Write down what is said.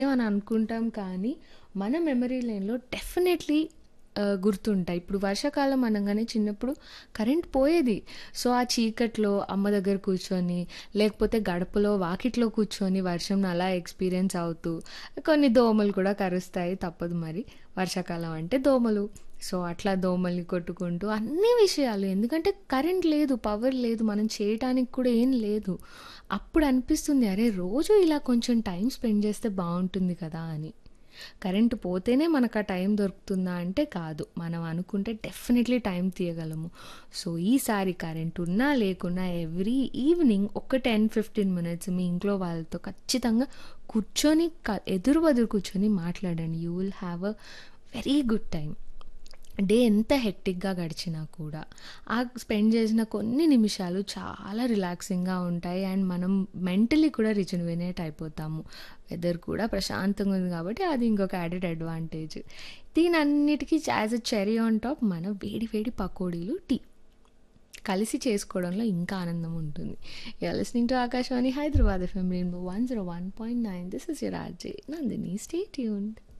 అని అనుకుంటాం కానీ, మన మెమరీ లేన్‌లో డెఫినెట్‌లీ ఆహ్, గుర్తుంటాయి. ఇప్పుడు వర్షాకాలం అనంగానే చిన్నప్పుడు కరెంట్ పోయేది. సో, ఆ చీకట్లో అమ్మ దగ్గర కూర్చొని, లేకపోతే గడపలో, వాకిట్లో కూర్చొని వర్షంని అలా ఎక్స్‌పీరియన్స్ అవుతూ, కొన్ని దోమలు కూడా కరుస్తాయి తప్పదు మరి. వర్షాకాలం అంటే దోమలు. సో, అట్లా దోమల్ని కొట్టుకుంటూ అన్ని విషయాలు ఎందుకంటే కరెంట్ లేదు, పవర్ లేదు, మనం చేయటానికి కూడా ఏం లేదు. అప్పుడు అనిపిస్తుంది అరే! రోజు ఇలా కొంచెం టైం స్పెండ్ చేస్తే బావుంటుంది కదా! అని. కరెంట్ పోతేనే మనకు ఆ టైం దొరుకుతుందా అంటే కాదు. మనం అనుకుంటే డెఫినెట్‌లీ టైం తీయగలము. సో, ఈసారి కరెంట్ ఉన్నా, లేకున్నా ఎవ్రీ ఈవినింగ్ ఒక 10, 15 మినిట్స్ మీ ఇంట్లో వాళ్ళతో ఖచ్చితంగా కూర్చొని క ఎదురు బెదురు కూర్చొని మాట్లాడండి. You will have a very good time. Day ఎంత హెక్టిక్‌గా గడిచినా కూడా, ఆ స్పెండ్ చేసిన కొన్ని నిమిషాలు చాలా రిలాక్సింగ్‌గా ఉంటాయి. అండ్ మనం మెంటల్లీ కూడా రిజునవేట్ అయిపోతాము. వెదర్ కూడా ప్రశాంతంగా ఉంది కాబట్టి అది ఇంకొక యాడెడ్ అడ్వాంటేజ్. దీనన్నిటికి as a cherry on top మన వేడి వేడి పకోడీలు, టీ. కలిసి చేసుకోవడంలో ఇంకా ఆనందం ఉంటుంది. You are listening to Akashvani Hyderabad FM rainbow 101.9 this is your RJ Nandini. Stay tuned.